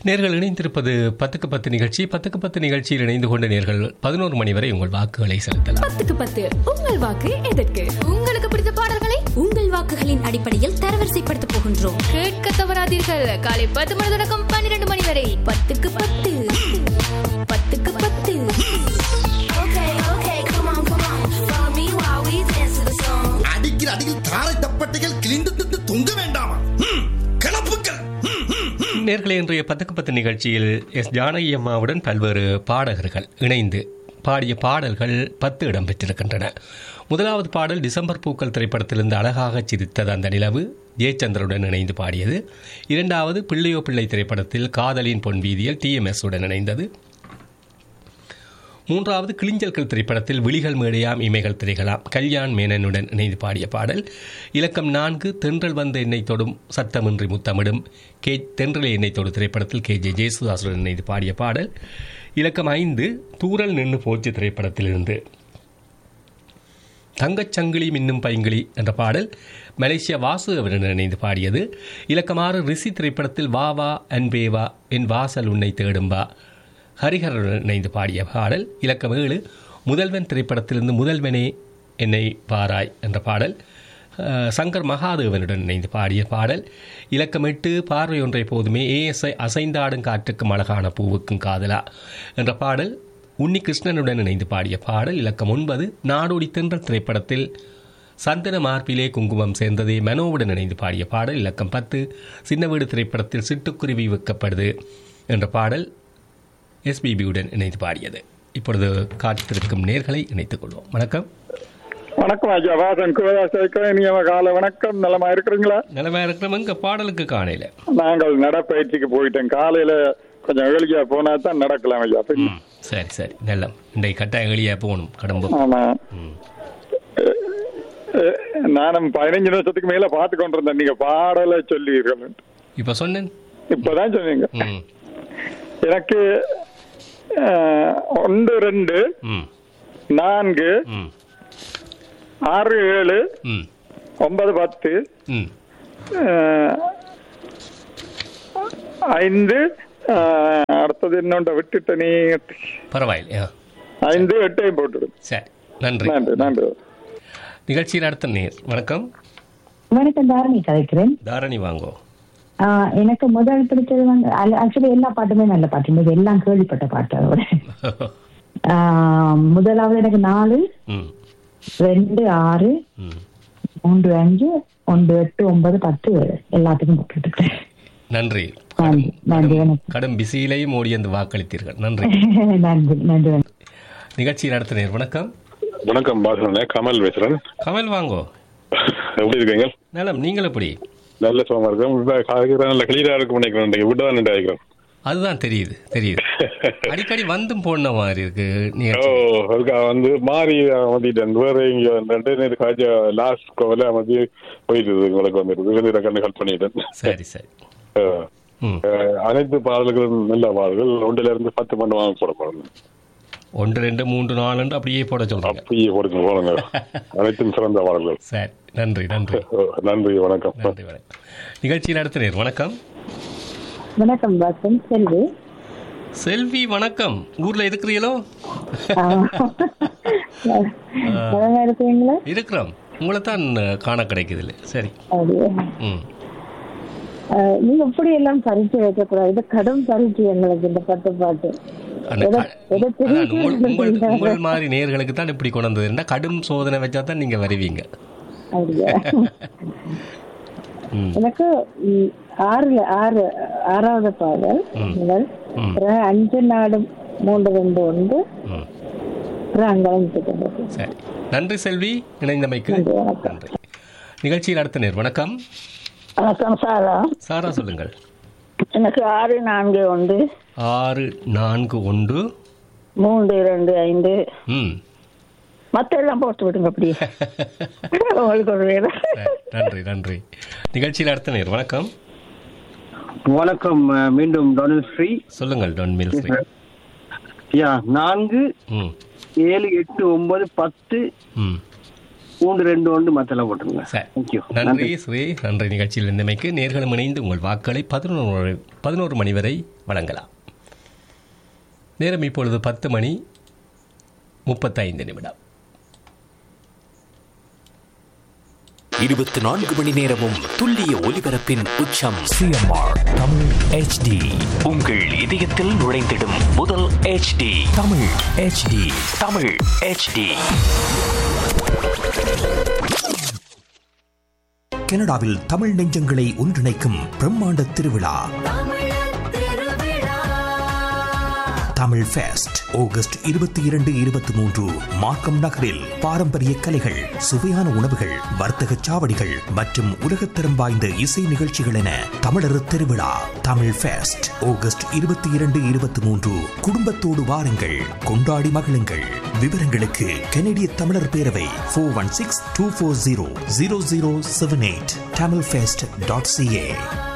நேர்கள் இணைந்திருப்பது பத்துக்கு பத்து நிகழ்ச்சி பத்துக்கு பத்து நிகழ்ச்சியில் இணைந்து கொண்ட நேர்கள் பதினோரு மணி வரை உங்கள் வாக்குகளை செலுத்தலாம் பத்துக்கு பத்து உங்கள் வாக்கு எதற்கு உங்களுக்கு பிடித்த பாடல்களை உங்கள் வாக்குகளின் அடிப்படையில் தரவரிசைப்படுத்த போகின்றோம் கேட்க தவறாதீர்கள் காலை பத்து மணி தொடக்கம் பன்னிரண்டு மணி வரை பத்துக்கு பத்து பத்துக்கு பத்து அடிக்கிற அடியில் தாரை தப்பட்டைகள் கிழிந்து திட்டு தொங்க வேண்டாமா ம், கிளப்புக்கள் ம், ம், ம். நேர்களை இன்றைய பத்துக்கு பத்து நிகழ்ச்சியில் எஸ் ஜானகி அம்மாவுடன் பல்வேறு பாடகர்கள் இணைந்து பாடிய பாடல்கள் பத்து இடம் பெற்றிருக்கின்றன முதலாவது பாடல் டிசம்பர் பூக்கள் திரைப்படத்திலிருந்து அழகாக சிரித்தது அந்த நிலவு ஜெயச்சந்திரனுடன் இணைந்து பாடியது இரண்டாவது பிள்ளையோ பிள்ளை திரைப்படத்தில் காதலின் பொன் வீதியில் டிஎம்எஸ் உடன் இணைந்தது மூன்றாவது கிளிஞ்சல்கள் திரைப்படத்தில் விழிகள் மேடையாம் இமைகள் திரைகளாம் கல்யாண் மேனனுடன் இணைந்து பாடிய பாடல் இலக்கம் நான்கு தென்றல் வந்த எண்ணெய் தொடும் சத்தமின்றி முத்தமிடும் கே தென்றலை எண்ணெய் தொடு திரைப்படத்தில் கே ஜே ஜேசுதாசுடன் இணைந்து பாடிய பாடல் இலக்கம் ஐந்து தூரல் நின்று போச்சு திரைப்படத்திலிருந்து தங்கச் சங்கிலி மின்னும் பைங்கிளி என்ற பாடல் மலேசியா வாசு அவருடன் இணைந்து பாடியது இலக்கம் ஆறு ரிஷி திரைப்படத்தில் வா வா அன்பே வா என் வாசல் உன்னை தேடும் வா ஹரிஹரனுடன் இணைந்து பாடிய பாடல் இலக்கம் ஏழு முதல்வன் திரைப்படத்திலிருந்து முதல்வனே என்னை பாராய் என்ற பாடல் அஹ், சங்கர் மகாதேவனுடன் இணைந்து பாடிய பாடல் இலக்கம் எட்டு பார்வை ஒன்றை போதுமே ஏஎஸ்ஐ அசைந்தாடும் காற்றுக்கும் அழகான பூவுக்கும் காதலா என்ற பாடல் உன்னி கிருஷ்ணனுடன் இணைந்து பாடிய பாடல் இலக்கம் ஒன்பது நாடோடி தென்றல் திரைப்படத்தில் சந்தன மார்பிலே குங்குமம் சேர்ந்ததே மனோவுடன் இணைந்து பாடிய பாடல் இலக்கம் பத்து சின்ன வீடு திரைப்படத்தில் சிட்டுக்குருவி வைக்கப்படுது என்ற பாடல் எஸ்பிபியுடன் இணைந்து பாடியது இப்பொழுது காத்திருக்கும் நேர்களை இணைத்துக் கொள்வோம் வணக்கம் வணக்கம் ஐயா வாசன் குவதாசேக்க இனியவ கால வணக்கம் நலமா இருக்கிறீங்களா நிலைமை இருக்கிறவங்க இங்க பாடலுக்கு காணையில நாங்கள் நடைப்பயிற்சிக்கு போயிட்டோம் காலையில கொஞ்சம் ஏழியா போனா தான் நடக்கலாம் ஐயா பின்ன. ம் சரி சரி நல்ல இன்றைக்கு கட்டாயம் எளியா போகணும் கடம்பு ஆமா ம் எ- நானும் பதினஞ்சு நிமிஷத்துக்கு மேல பார்த்து கொண்டிருந்தேன் நீங்க பாடலை சொல்லுவீர்கள் இப்போ சொன்னேன் இப்பதான் சொன்னீங்க ம் எனக்கு அஹ், ஒன்று ரெண்டு ம் நான்கு ம் ஆறு ஏழு ம் ஒன்பது பத்து ம் அஹ், ஐந்து அஹ், அடுத்தது என்னொண்ட விட்டுட்ட நீ பரவாயில்லை ஆ ஐந்து எட்டையும் போட்டுடு சரி நன்றி நன்றி நன்றி நிகழ்ச்சியில் அடுத்த நேர் வணக்கம் வணக்கம் தாரணி கதைக்கிறேன் தாரணி வாங்கோ ஆஹ் எனக்கு முதல் பிடிச்சது வந்து ஆக்சுவலி எல்லா பாட்டுமே நல்ல பாட்டு இது எல்லாம் கேள்விப்பட்ட பாட்டு அதோட ஆஹ் முதலாவது எனக்கு நாலு ம் ரெண்டு ஆறு ம் மூன்று அஞ்சு ஒன்று எட்டு ஒன்பது பத்து ஏழு எல்லாத்துக்கும் போட்டுருக்கேன் நன்றி நன்றி நன்றி வணக்கம் கடும் பிஸியிலேயும் ஓடி வந்து வாக்களித்தீர்கள் நன்றி நன்றி நன்றி வணக்கம் நிகழ்ச்சியில் அடுத்த நேர் வணக்கம் வணக்கம் பாசன கமல் பேசுறேன் கமல் வாங்கோ எப்படி இருக்கீங்க நலம் நீங்கள் எப்படி நல்ல சுகமா இருக்கும் இப்ப காய்கறி நல்ல கிளியரா இருக்கும் நினைக்கிறேன் நீங்க விட்டு தான் நினைக்கிறேன் அதுதான் தெரியுது தெரியுது அடிக்கடி வந்தும் போன மாதிரி இருக்கு ஓ நிகழ்ச்சி அதுக்கு வந்து மாறி வந்துட்டேன் வேற இங்க ரெண்டு நேரம் காய்ச்ச லாஸ்ட் கோவில வந்து போயிட்டு உங்களுக்கு வந்துருக்கு வெளியில கண்டு ஹெல்ப் பண்ணிட்டேன் சரி சரி அஹ், ம் அஹ், அனைத்து பாடல்களும் நல்ல பாடல்கள் ஒன்றுல இருந்து பத்து மணி வாங்க போட போறேன் ஒன்று ரெண்டு மூன்று நாலு அப்படியே போட சொல்றீங்க அப்படியே போடுங்க போடுங்க அனைத்தும் சிறந்த பாடல்கள் சரி நன்றி நன்றி அஹ், நன்றி வணக்கம் நன்றி வணக்கம் நிகழ்ச்சியில் அடுத்த நேர் வணக்கம் வணக்கம் பாசன் செல்வி செல்வி வணக்கம் ஊர்ல இருக்கிறீங்களோ நல்லா இருக்கீங்களா இருக்கிறோம் உங்களை தான் காண கிடைக்குது இல்லை சரி அப்படியே ம் ஆஹ் நீங்க இப்படி எல்லாம் பரிச்சு வைக்கக்கூடாது இது கடும் பரிச்சு எங்களுக்கு இந்த பத்து பாட்டு அந்த எதை- க- எதை அதான் உங்கள் உங்கள் தெரிவிக்க உங்கள் மாதிரி நேர்களுக்கு தான் இப்படி கொண்டு வந்ததுன்னா கடும் சோதனை வச்சா தான் நீங்க வருவீங்க அப்படியா ம் எனக்கு ம், ஆறுல ஆறு ஆறாவது பாடல் முதல் ம். பிறகு அஞ்சு நாடு மூன்று ரெண்டு ஒன்று ம் பிறகு அங்கே சரி நன்றி செல்வி இணைந்தமைக்கு நன்றி, வணக்கம். நன்றி நிகழ்ச்சியில் அடுத்த நேர் வணக்கம் வணக்கம் சாரா சாரா சொல்லுங்கள் எனக்கு ஆறு நான்கு ஒன்று ஆறு நான்கு ஒன்று மூன்று இரண்டு ஐந்து ம் மத்த எல்லாம் போட்டு விடுங்க அப்படியே உங்களுக்கு ஒரு வேலை சரி, நன்றி நன்றி நிகழ்ச்சியில் அடுத்த நேர் வணக்கம் வணக்கம் அஹ், மீண்டும் டொனல் ஸ்ரீ சொல்லுங்கள் டொன் மில் ஸ்ரீ யா நான்கு ம் ஏழு எட்டு ஒன்பது பத்து ம் மூன்று ரெண்டு ஒன்று மத்தல போட்டுருங்க சரி தேங்க்யூ நன்றி ஸ்ரீ நன்றி நிகழ்ச்சியில் இருந்தமைக்கு நேர்களும் இணைந்து உங்கள் வாக்களை பதினோரு பதினோரு மணி வரை வழங்கலாம் நேரம் இப்பொழுது பத்து மணி முப்பத்தைந்து நிமிடம் இருபத்தி நான்கு மணி நேரமும் துல்லிய ஒலிபரப்பின் உச்சம் சிஎம்ஆர் தமிழ் ஹெச்டி உங்கள் இதயத்தில் நுழைந்திடும் முதல் HD Tamil HD Tamil HD கனடாவில் தமிழ் நெஞ்சங்களை ஒன்றிணைக்கும் பிரம்மாண்ட திருவிழா தமிழ் ஃபெஸ்ட் ஆகஸ்ட் இருபத்தி இரண்டு இருபத்தி மூன்று மார்க்கம் நகரில் பாரம்பரிய கலைகள் சுவையான உணவுகள் வர்த்தக சாவடிகள் மற்றும் உலகத்தரம் வாய்ந்த இசை நிகழ்ச்சிகள் என தமிழர் திருவிழா தமிழ் ஃபெஸ்ட் ஆகஸ்ட் இருபத்தி இரண்டு இருபத்தி மூன்று குடும்பத்தோடு வாருங்கள் கொண்டாடி மகிழுங்கள் விவரங்களுக்கு கனடிய தமிழர் பேரவை four one six two four zero zero zero seven eight Tamil fest dot CA